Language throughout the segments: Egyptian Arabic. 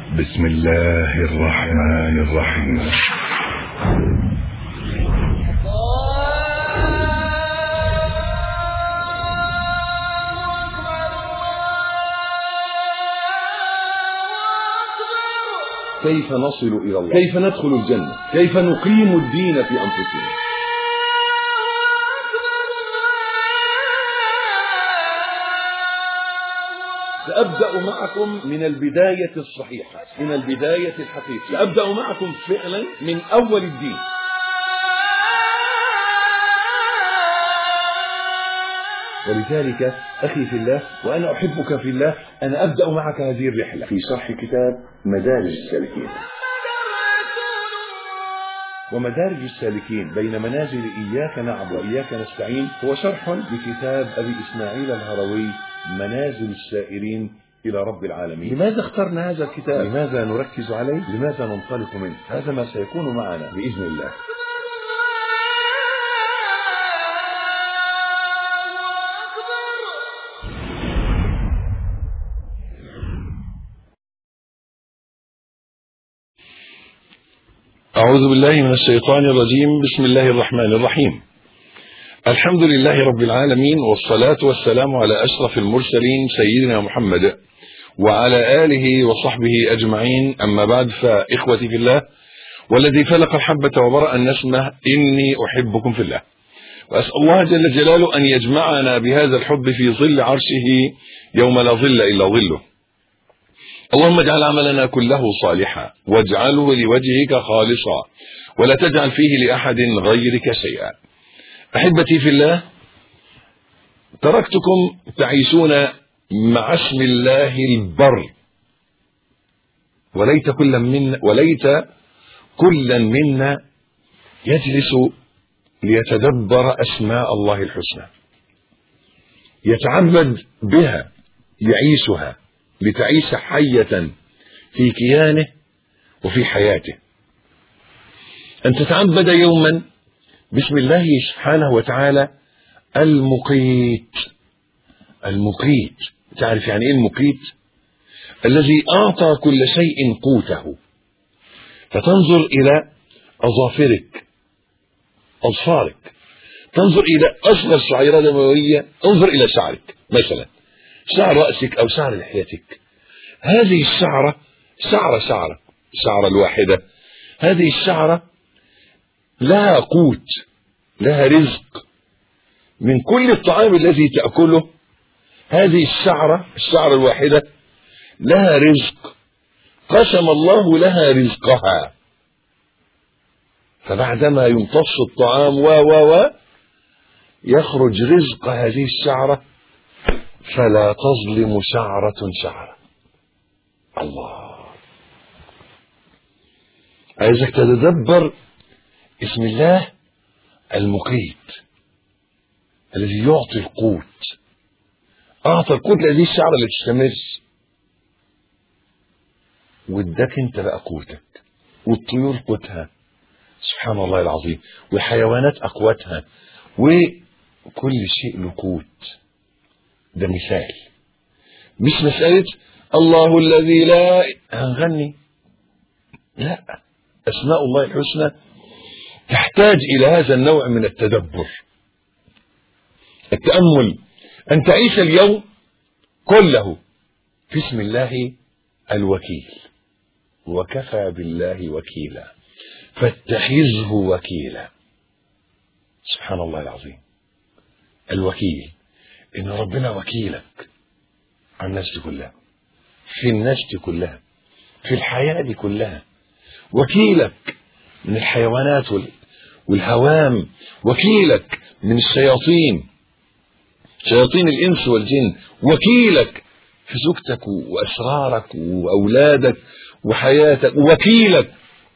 بسم الله الرحمن الرحيم كيف نصل إلى الله كيف ندخل الجنة كيف نقيم الدين في أنفسنا سأبدأ معكم من البداية الصحيحة من البداية الحقيقية سأبدأ معكم فعلا من أول الدين ولذلك أخي في الله وأنا أحبك في الله أنا أبدأ معك هذه الرحلة في شرح كتاب مدارج السالكين ومدارج السالكين بين منازل إياك نعبد وإياك نستعين هو شرح لكتاب أبي إسماعيل الهروي منازل السائرين إلى رب العالمين لماذا اخترنا هذا الكتاب لماذا نركز عليه لماذا ننطلق منه هذا ما سيكون معنا بإذن الله أعوذ بالله من الشيطان الرجيم بسم الله الرحمن الرحيم الحمد لله رب العالمين والصلاة والسلام على أشرف المرسلين سيدنا محمد وعلى آله وصحبه أجمعين أما بعد فإخوتي في الله والذي فلق الحبة وبرأ النسمة إني أحبكم في الله وأسأل الله جل جلاله أن يجمعنا بهذا الحب في ظل عرشه يوم لا ظل إلا ظله اللهم اجعل عملنا كله صالحا واجعله لوجهك خالصا ولا تجعل فيه لأحد غيرك شيئا أحبتي في الله تركتكم تعيشون مع اسم الله البر وليت كل منا وليت كلا منا يجلس ليتدبر أسماء الله الحسنى يتعبد بها يعيشها لتعيش حية في كيانه وفي حياته أن تتعبد يوما بسم الله سبحانه وتعالى المقيت المقيت تعرف يعني ايه المقيت الذي اعطى كل شيء قوته فتنظر الى اظافرك اظفارك تنظر الى اصغر شعيره دمويه انظر الى شعرك مثلا شعر راسك او شعر لحيتك هذه الشعره شعره شعره الشعره الواحده هذه الشعره لها قوت لها رزق من كل الطعام الذي تأكله هذه الشعرة الشعرة الواحدة لها رزق قسم الله لها رزقها فبعدما يمتص الطعام و و و يخرج رزق هذه الشعرة فلا تظلم شعرة شعرة الله عايزك تتدبر اسم الله المقيت الذي يعطي القوت اعطى القوت لهذه الشعره اللي تستمر واداك انت بقى قوتك والطيور قوتها سبحان الله العظيم والحيوانات اقواتها وكل شيء له قوت ده مثال مش مسألة الله الذي لا هنغني لا أسماء الله الحسنى تحتاج إلى هذا النوع من التدبر التأمل أن تعيش اليوم كله في اسم الله الوكيل وكفى بالله وكيلا فاتخذه وكيلا سبحان الله العظيم الوكيل إن ربنا وكيلك عن الناس دي كلها في الناس دي كلها في الحياة دي كلها وكيلك من الحيوانات والهوام وكيلك من الشياطين شياطين الإنس والجن وكيلك في زوجتك وأسرارك وأولادك وحياتك وكيلك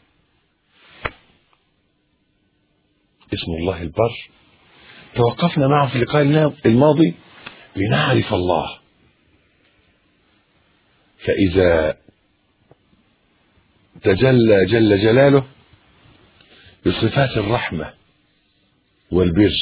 اسم الله البر توقفنا معه في اللقاء الماضي لنعرف الله فإذا تجلى جل جلاله بصفات الرحمة والبر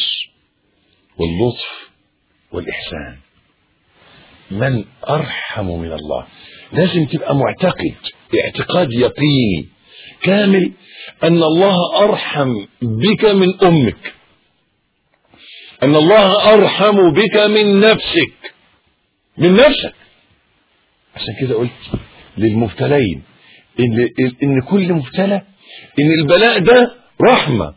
واللطف والإحسان من أرحم من الله لازم تبقى معتقد اعتقاد يقيني كامل ان الله ارحم بك من امك ان الله ارحم بك من نفسك من نفسك عشان كده قلت للمبتلين ان ان كل مبتلى ان البلاء ده رحمه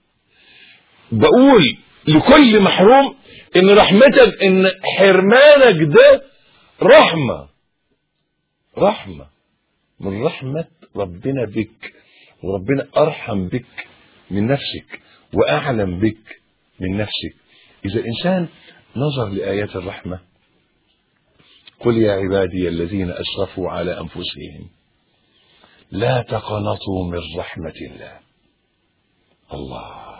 بقول لكل محروم ان رحمتك ان حرمانك ده رحمه رحمه من رحمه ربنا بك وربنا ارحم بك من نفسك واعلم بك من نفسك اذا الانسان نظر لايات الرحمه قل يا عبادي الذين اسرفوا على انفسهم لا تقنطوا من رحمه الله الله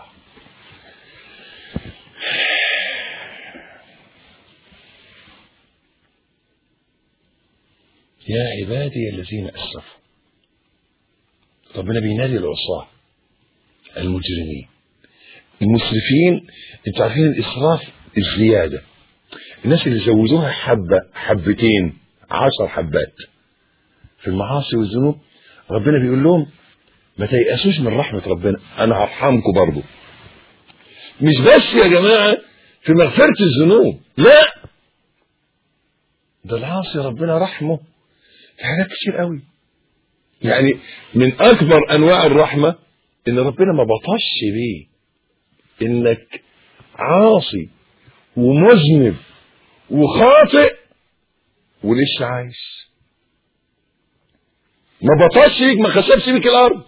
يا عبادي الذين اسرفوا ربنا بينادي العصاة المجرمين المسرفين انتوا عارفين الاسراف الزياده الناس اللي زودوها حبه حبتين عشر حبات في المعاصي والذنوب ربنا بيقول لهم ما تيأسوش من رحمة ربنا أنا هرحمكم برضه مش بس يا جماعة في مغفرة الذنوب لا ده العاصي ربنا رحمه في حاجات كتير قوي يعني من أكبر أنواع الرحمة إن ربنا ما بطش بيه إنك عاصي ومذنب وخاطئ ولسه عايش ما بطش بيك ما خسفش بيك الارض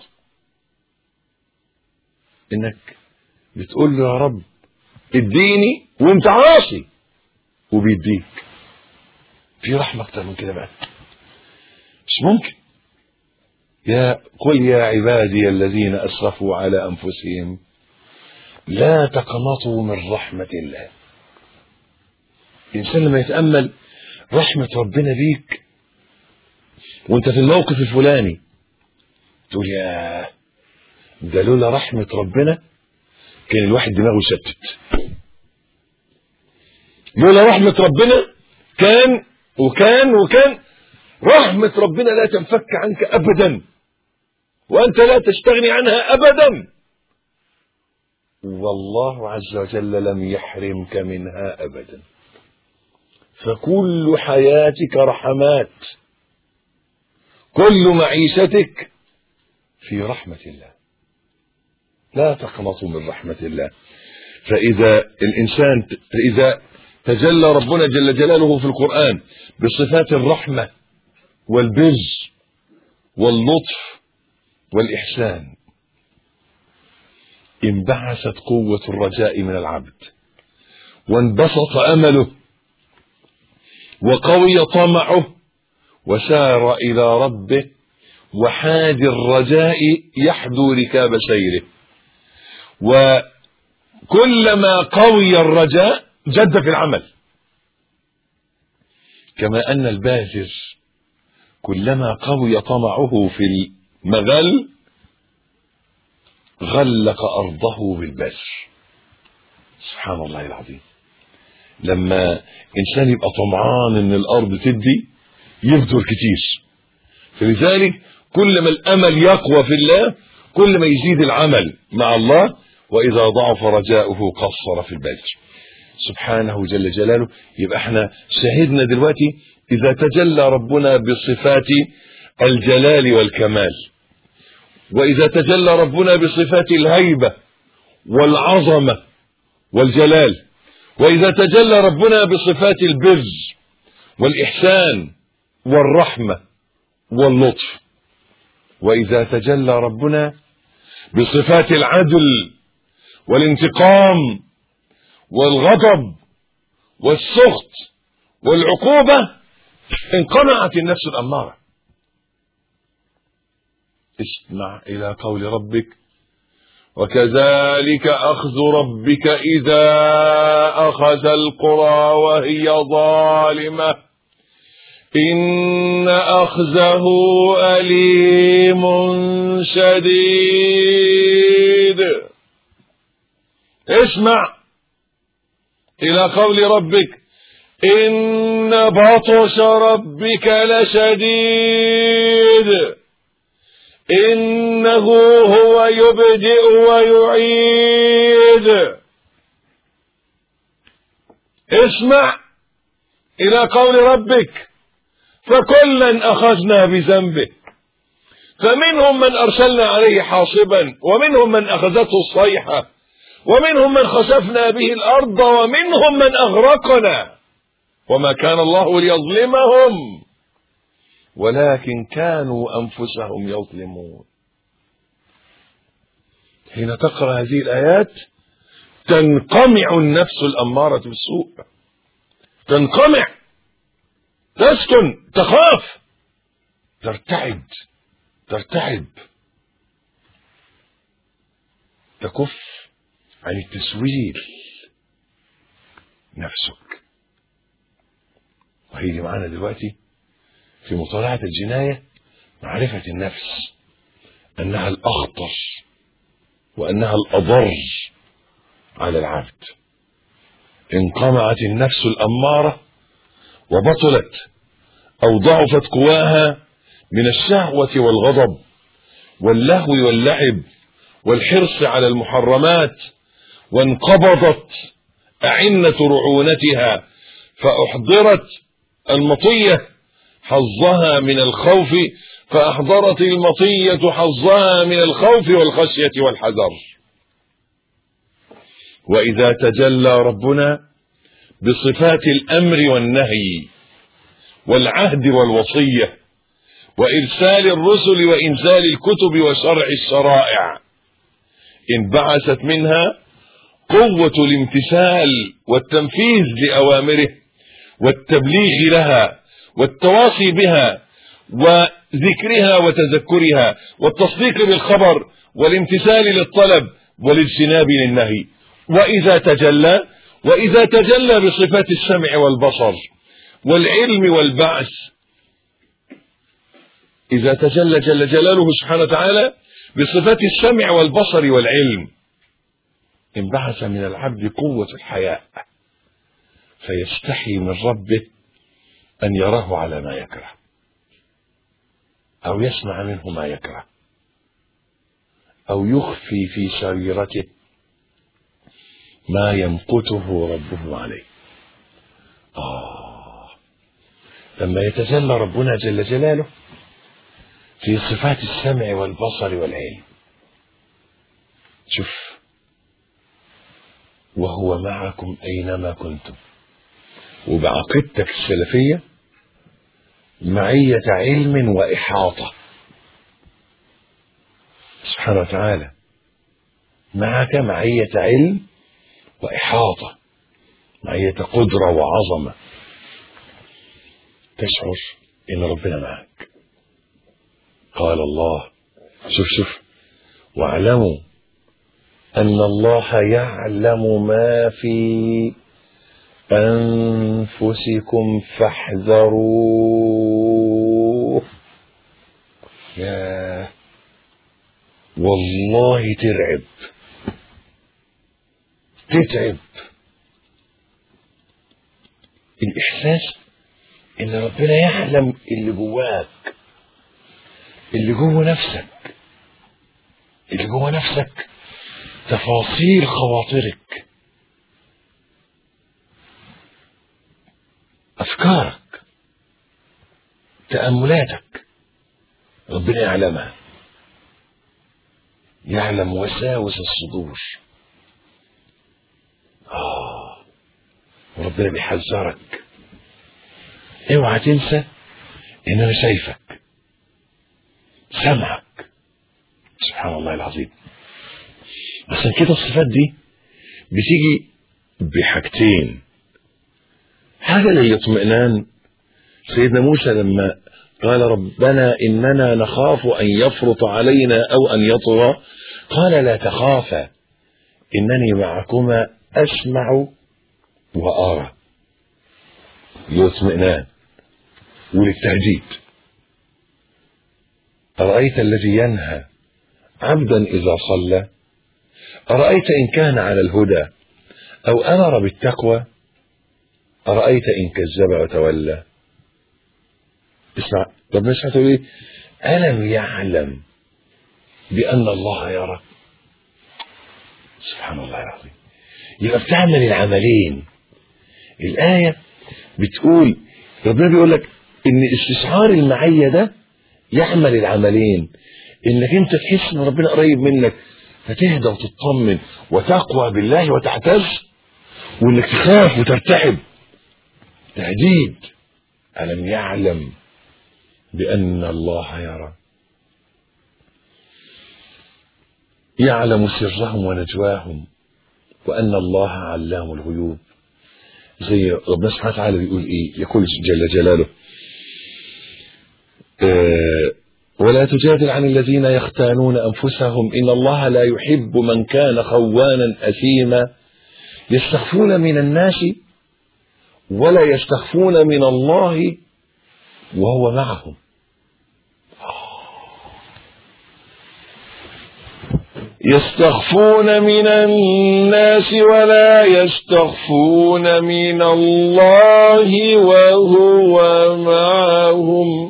انك بتقول له يا رب اديني وانت عاصي وبيديك في رحمة اكتر من كده بقى مش ممكن يا قل يا عبادي الذين اسرفوا على انفسهم لا تقنطوا من رحمة الله الانسان لما يتامل رحمة ربنا بيك وانت في الموقف الفلاني تقول يا ده لولا رحمة ربنا كان الواحد دماغه شتت لولا رحمة ربنا كان وكان وكان رحمة ربنا لا تنفك عنك أبدا وأنت لا تستغني عنها أبدا والله عز وجل لم يحرمك منها أبدا فكل حياتك رحمات كل معيشتك في رحمة الله لا تقنطوا من رحمة الله فإذا الإنسان إذا تجلى ربنا جل جلاله في القرآن بصفات الرحمة والبر واللطف والإحسان انبعثت قوة الرجاء من العبد وانبسط أمله وقوي طمعه وسار إلى ربه وحاد الرجاء يحدو ركاب سيره وكلما قوي الرجاء جد في العمل كما أن الباذر كلما قوي طمعه في المغل غلق أرضه بالبذر سبحان الله العظيم لما إنسان يبقى طمعان إن الأرض تدي يبذر كتير فلذلك كل ما الامل يقوى في الله كل ما يزيد العمل مع الله واذا ضعف رجاؤه قصر في البذر سبحانه جل جلاله يبقى احنا شهدنا دلوقتي اذا تجلى ربنا بصفات الجلال والكمال واذا تجلى ربنا بصفات الهيبه والعظمه والجلال واذا تجلى ربنا بصفات البر والاحسان والرحمة واللطف وإذا تجلى ربنا بصفات العدل والانتقام والغضب والسخط والعقوبة انقنعت النفس الأمارة اسمع إلى قول ربك وكذلك أخذ ربك إذا أخذ القرى وهي ظالمة إن أخذه أليم شديد اسمع إلى قول ربك إن بطش ربك لشديد إنه هو يبدئ ويعيد اسمع إلى قول ربك فكلا أخذنا بذنبه فمنهم من أرسلنا عليه حاصبا ومنهم من أخذته الصيحة ومنهم من خسفنا به الأرض ومنهم من أغرقنا وما كان الله ليظلمهم ولكن كانوا أنفسهم يظلمون حين تقرأ هذه الآيات تنقمع النفس الأمارة بالسوء تنقمع تسكن تخاف ترتعد ترتعب تكف عن التسويل نفسك وهيجي معانا دلوقتي في مطالعة الجناية معرفة النفس أنها الأخطر وأنها الأضر على العبد انقمعت النفس الأمارة وبطلت أو ضعفت قواها من الشهوة والغضب واللهو واللعب والحرص على المحرمات وانقبضت أعنة رعونتها فأحضرت المطية حظها من الخوف فأحضرت المطية حظها من الخوف والخشية والحذر وإذا تجلى ربنا بصفات الأمر والنهي والعهد والوصية وإرسال الرسل وإنزال الكتب وشرع الشرائع انبعثت منها قوة الامتثال والتنفيذ لأوامره والتبليغ لها والتواصي بها وذكرها وتذكرها والتصديق بالخبر والامتثال للطلب والاجتناب للنهي وإذا تجلى وإذا تجلى بصفات السمع والبصر والعلم والبعث إذا تجلى جل جلاله سبحانه وتعالى بصفات السمع والبصر والعلم انبعث من العبد قوة الحياء فيستحي من ربه أن يراه على ما يكره أو يسمع منه ما يكره أو يخفي في سريرته ما يمقته ربه عليه آه لما يتجلى ربنا جل جلاله في صفات السمع والبصر والعلم شوف وهو معكم أينما كنتم وبعقيدتك السلفية معية علم وإحاطة سبحانه وتعالى معك معية علم وإحاطة معية قدرة وعظمة تشعر إن ربنا معك قال الله شوف شوف واعلموا أن الله يعلم ما في أنفسكم فاحذروه يا والله ترعب تتعب الإحساس إن ربنا يعلم اللي جواك اللي جوه نفسك اللي جوه نفسك تفاصيل خواطرك أفكارك تأملاتك ربنا يعلمها يعلم وساوس الصدور آه وربنا بيحذرك اوعى تنسى ان انا شايفك سامعك سبحان الله العظيم عشان كده الصفات دي بتيجي بحاجتين حاجة للاطمئنان سيدنا موسى لما قال ربنا إننا نخاف أن يفرط علينا أو أن يطغى قال لا تخافا إنني معكما أسمع وأرى للاطمئنان وللتهديد أرأيت الذي ينهى عبدا إذا صلى أرأيت إن كان على الهدى أو أمر بالتقوى أرأيت إن كذب وتولى اسمع ربنا سبحانه وتعالى يقول إيه؟ ألم يعلم بأن الله يرى سبحان الله العظيم يبقى بتعمل العملين الآية بتقول ربنا بيقول لك إن استشعار المعية ده يعمل العملين إنك أنت تحس إن ربنا قريب منك فتهدى وتطمن وتقوى بالله وتعتز وإنك تخاف وترتعب تهديد ألم يعلم بأن الله يرى يعلم سرهم ونجواهم وأن الله علام الغيوب زي ربنا سبحانه وتعالى بيقول إيه يقول جل جلاله آه ولا تجادل عن الذين يختانون أنفسهم إن الله لا يحب من كان خوانا أثيما يستخفون من الناس ولا يستخفون من الله وهو معهم يستخفون من الناس ولا يستخفون من الله وهو معهم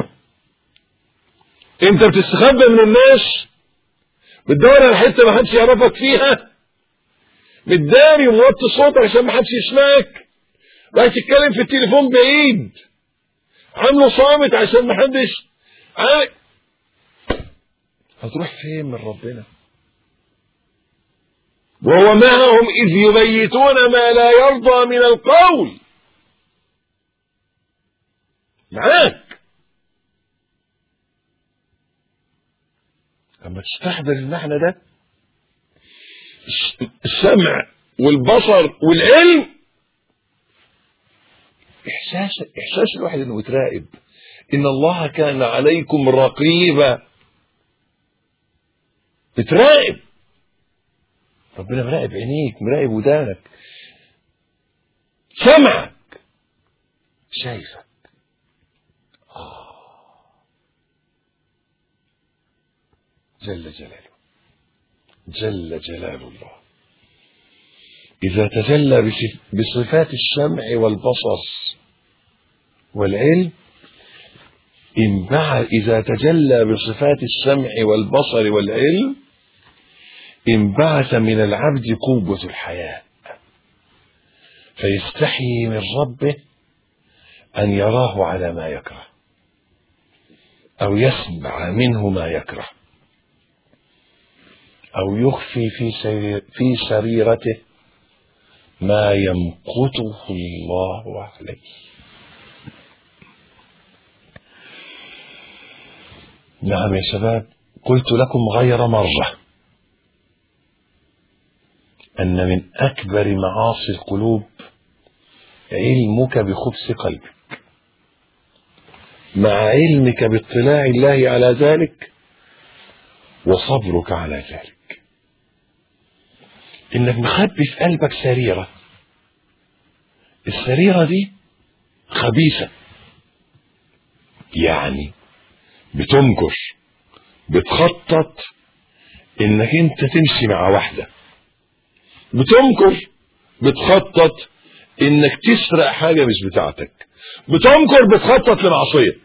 انت بتستخبى من الناس بتدور على حته ما حدش يعرفك فيها بتداري وموطي صوتك عشان ما حدش يسمعك رايح تتكلم في التليفون بعيد عامله صامت عشان ما حدش عارف هتروح فين من ربنا وهو معهم إذ يبيتون ما لا يرضى من القول معاك لما تستحضر المعنى ده السمع والبصر والعلم احساس احساس الواحد انه يتراقب ان الله كان عليكم رقيبا بتراقب ربنا مراقب عينيك مراقب ودانك سمعك شايفك آه. جل جلاله جل جلال الله إذا تجلى بصفات السمع والبصر والعلم انبعث إذا تجلى بصفات السمع والبصر والعلم انبعث من العبد قوة الحياة فيستحي من ربه أن يراه على ما يكره أو يسمع منه ما يكره أو يخفي في في سريرته ما يمقته الله عليه نعم يا شباب قلت لكم غير مرة أن من أكبر معاصي القلوب علمك بخبث قلبك مع علمك باطلاع الله على ذلك وصبرك على ذلك انك مخبي في قلبك سريرة السريرة دي خبيثة يعني بتنكر بتخطط انك انت تمشي مع واحدة بتنكر بتخطط انك تسرق حاجة مش بتاعتك بتنكر بتخطط لمعصية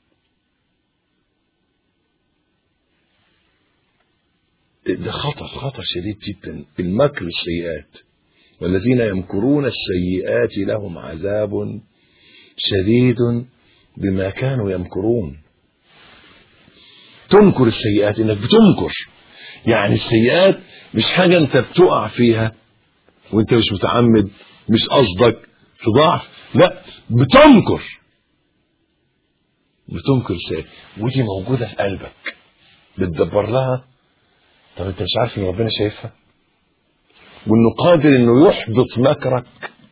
ده خطر خطر شديد جدا المكر السيئات والذين يمكرون السيئات لهم عذاب شديد بما كانوا يمكرون تنكر السيئات انك بتنكر يعني السيئات مش حاجة انت بتقع فيها وانت مش متعمد مش قصدك في ضعف لا بتنكر بتنكر السيئات ودي موجودة في قلبك بتدبر لها طب انت مش عارف ان ربنا شايفها وانه قادر انه يحبط مكرك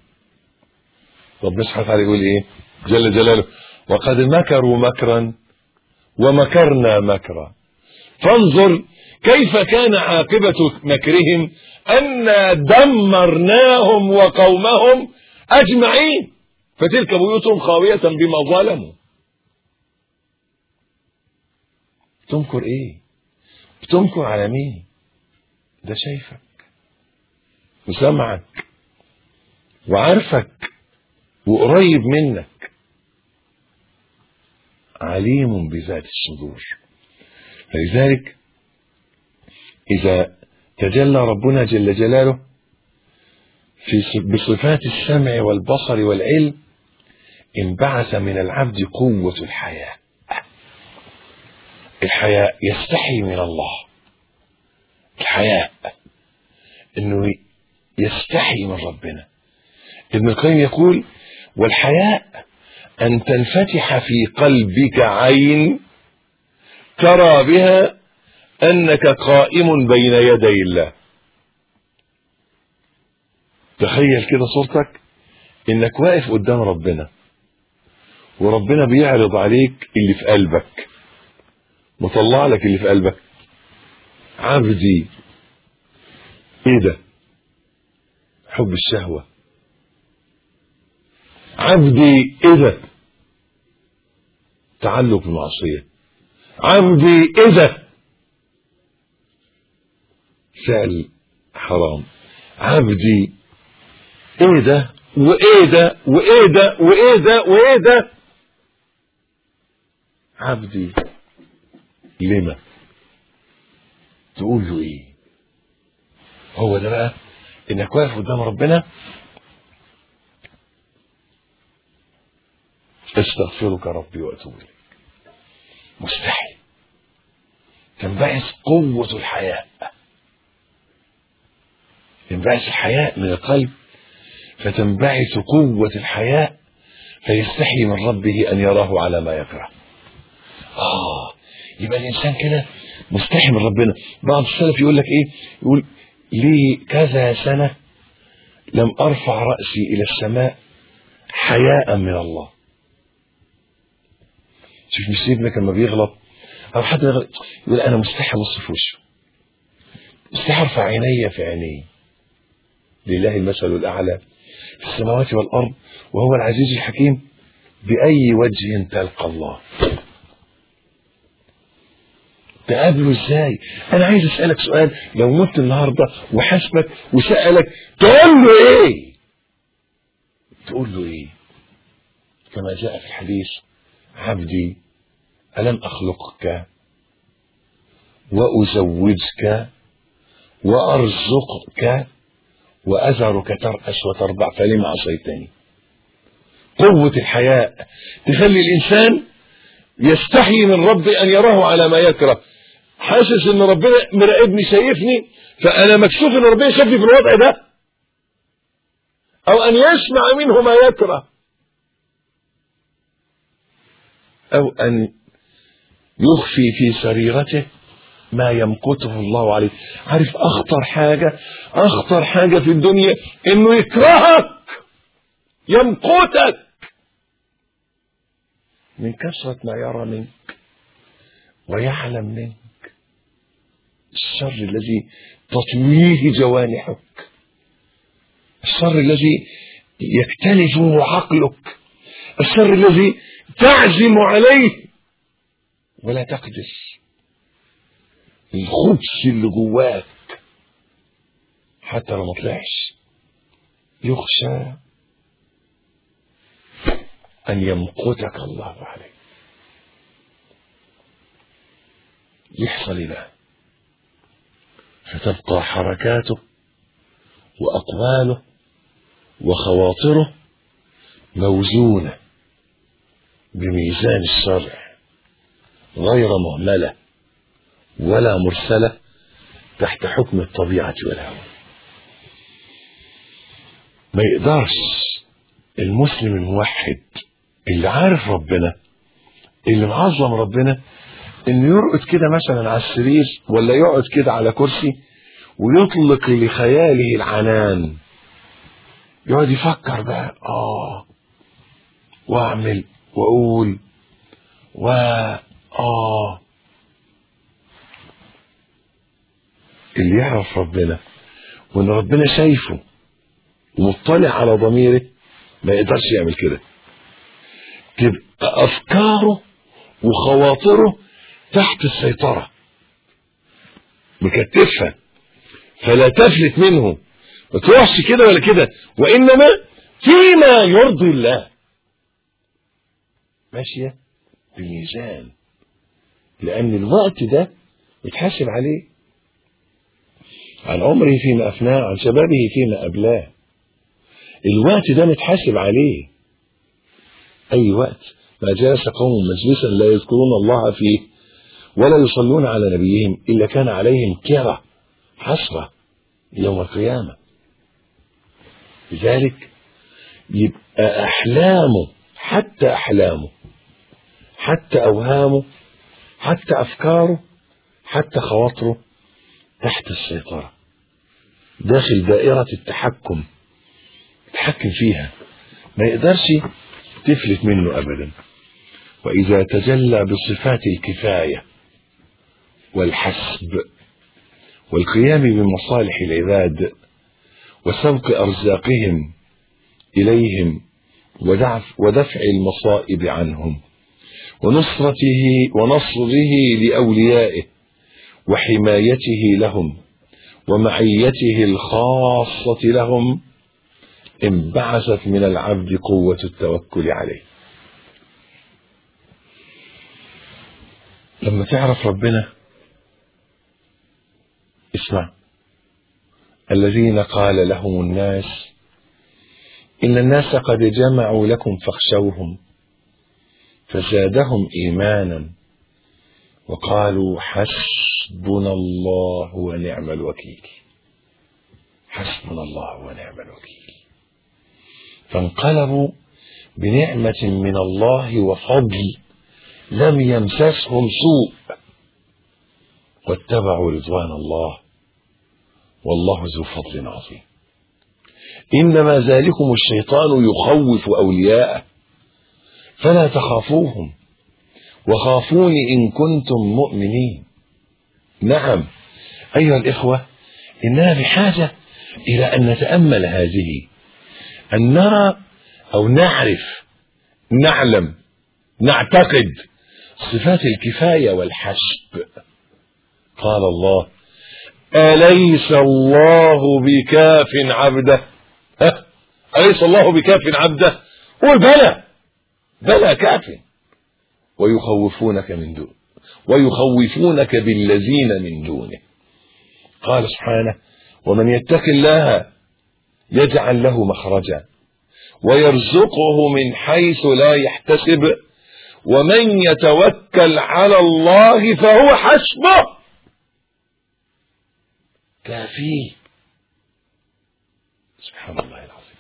ربنا سبحانه وتعالى يقول ايه جل جلاله وقد مكروا مكرا ومكرنا مكرا فانظر كيف كان عاقبة مكرهم أنا دمرناهم وقومهم أجمعين فتلك بيوتهم خاوية بما ظلموا تنكر ايه بتنكر على مين ده شايفك وسمعك وعارفك وقريب منك عليم بذات الصدور فلذلك إذا تجلى ربنا جل جلاله في بصفات السمع والبصر والعلم انبعث من العبد قوة الحياة الحياء يستحي من الله الحياء انه يستحي من ربنا ابن القيم يقول والحياء ان تنفتح في قلبك عين ترى بها انك قائم بين يدي الله تخيل كده صورتك انك واقف قدام ربنا وربنا بيعرض عليك اللي في قلبك مطلع لك اللي في قلبك عبدي ايه ده حب الشهوة عبدي ايه ده تعلق بالمعصية عبدي ايه ده فعل حرام عبدي ايه ده وايه ده وايه ده وايه ده وايه ده عبدي لما تقول له ايه هو ده بقى انك واقف قدام ربنا استغفرك ربي واتوب اليك مستحيل تنبعث قوة الحياء تنبعث الحياء من القلب فتنبعث قوة الحياء فيستحي من ربه أن يراه على ما يكره آه يبقى الإنسان كده مستحي من ربنا بعض السلف يقول لك إيه يقول لي كذا سنة لم أرفع رأسي إلى السماء حياء من الله شوف مش سيدنا لما بيغلط أو حد يغلط يقول أنا مستحي أبص في وشه مستحي أرفع عيني في عينيه لله المثل الأعلى في السماوات والأرض وهو العزيز الحكيم بأي وجه تلقى الله تقابله ازاي انا عايز اسألك سؤال لو مت النهاردة وحاسبك وسألك تقول له ايه تقول له ايه كما جاء في الحديث عبدي ألم أخلقك وأزوجك وأرزقك وأذرك ترأس وتربع فلم عصيتني قوة الحياء تخلي الإنسان يستحي من ربي أن يراه على ما يكره حاسس ان ربنا مراقبني شايفني فانا مكسوف ان ربنا يشوفني في الوضع ده او ان يسمع منه ما يكره او ان يخفي في سريرته ما يمقته الله عليه عارف اخطر حاجة اخطر حاجة في الدنيا انه يكرهك يمقتك من كثرة ما يرى منك ويعلم منك الشر الذي تطويه جوانحك الشر الذي يكتنفه عقلك الشر الذي تعزم عليه ولا تقدر الخبث اللي جواك حتى لو ما طلعش يخشى أن يمقتك الله عليه يحصل إلى فتبقى حركاته وأقواله وخواطره موزونة بميزان الشرع غير مهملة ولا مرسلة تحت حكم الطبيعة والهوى ما يقدرش المسلم الموحد اللي عارف ربنا اللي معظم ربنا انه يرقد كده مثلا على السرير ولا يقعد كده على كرسي ويطلق لخياله العنان يقعد يفكر بقى اه واعمل واقول و اه اللي يعرف ربنا وان ربنا شايفه ومطلع على ضميره ما يقدرش يعمل كده تبقى افكاره وخواطره تحت السيطرة مكتفها فلا تفلت منه ما تروحش كده ولا كده وإنما فيما يرضي الله ماشية بميزان لأن الوقت ده يتحاسب عليه عن عمره فيما أفناه عن شبابه فيما أبلاه الوقت ده متحاسب عليه أي وقت ما جلس قوم مجلسا لا يذكرون الله فيه ولا يصلون على نبيهم إلا كان عليهم كرة حسرة يوم القيامة لذلك يبقى أحلامه حتى أحلامه حتى أوهامه حتى أفكاره حتى خواطره تحت السيطرة داخل دائرة التحكم يتحكم فيها ما يقدرش تفلت منه أبدا وإذا تجلى بصفات الكفاية والحسب والقيام بمصالح العباد وسوق أرزاقهم إليهم ودفع, ودفع المصائب عنهم ونصرته ونصره لأوليائه وحمايته لهم ومعيته الخاصة لهم انبعثت من العبد قوة التوكل عليه لما تعرف ربنا اسمع الذين قال لهم الناس إن الناس قد جمعوا لكم فاخشوهم فزادهم إيمانا وقالوا حسبنا الله ونعم الوكيل حسبنا الله ونعم الوكيل فانقلبوا بنعمة من الله وفضل لم يمسسهم سوء واتبعوا رضوان الله والله ذو فضل عظيم إنما ذلكم الشيطان يخوف أولياءه فلا تخافوهم وخافوني إن كنتم مؤمنين نعم أيها الإخوة إننا بحاجة إلى أن نتأمل هذه أن نرى أو نعرف نعلم نعتقد صفات الكفاية والحسب قال الله أليس الله بكاف عبده ها؟ أليس الله بكاف عبده قل بلى بلى كاف ويخوفونك من دون ويخوفونك بالذين من دونه قال سبحانه ومن يتق الله يجعل له مخرجا ويرزقه من حيث لا يحتسب ومن يتوكل على الله فهو حسبه كافيه سبحان الله العظيم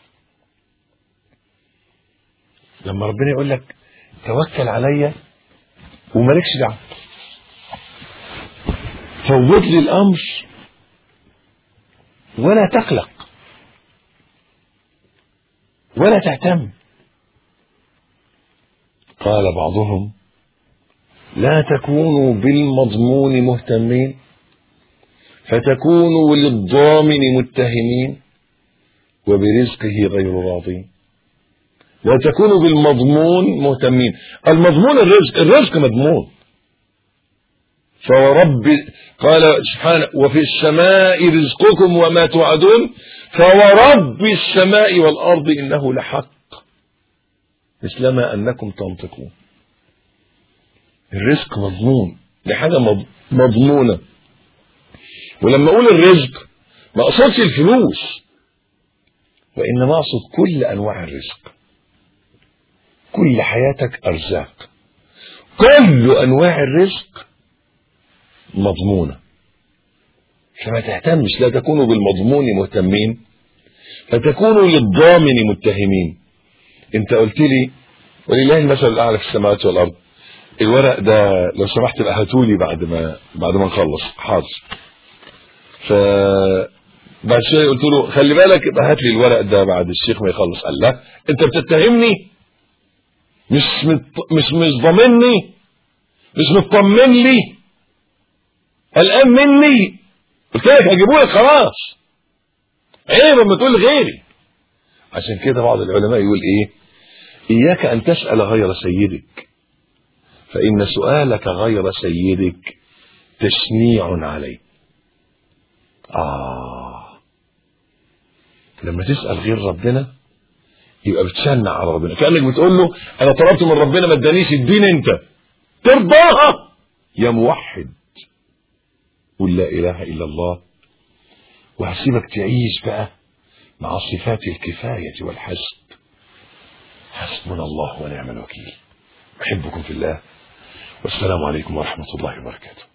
لما ربنا يقول لك توكل عليا ومالكش دعوه فوض لي الامر ولا تقلق ولا تهتم قال بعضهم لا تكونوا بالمضمون مهتمين فتكونوا للضامن متهمين وبرزقه غير راضين لا تكونوا بالمضمون مهتمين المضمون الرزق الرزق مضمون فورب قال سبحانه وفي السماء رزقكم وما توعدون فورب السماء والأرض إنه لحق مثلما أنكم تنطقون الرزق مضمون دي حاجة مضمونة ولما أقول الرزق ما أقصدش الفلوس وإنما أقصد كل أنواع الرزق كل حياتك أرزاق كل أنواع الرزق مضمونة فما تهتمش لا تكونوا بالمضمون مهتمين فتكونوا للضامن متهمين انت قلت لي ولله المثل الاعلى في السماوات والارض الورق ده لو سمحت بقى هاتولي بعد ما بعد ما نخلص حاضر ف بعد شويه قلت له خلي بالك يبقى هات لي الورق ده بعد الشيخ ما يخلص قال لا انت بتتهمني مش مت... مش مش ضامني مش مطمن لي قلقان مني قلت لك هجيبه لك خلاص عيب لما تقول غيري عشان كده بعض العلماء يقول ايه اياك ان تسال غير سيدك فان سؤالك غير سيدك تشنيع عليه اه لما تسال غير ربنا يبقى بتشنع على ربنا كانك بتقول له انا طلبت من ربنا ما ادانيش اديني انت ترضاها يا موحد قل لا اله الا الله وهسيبك تعيش بقى مع صفات الكفايه والحسب حسبنا الله ونعم الوكيل احبكم في الله والسلام عليكم ورحمه الله وبركاته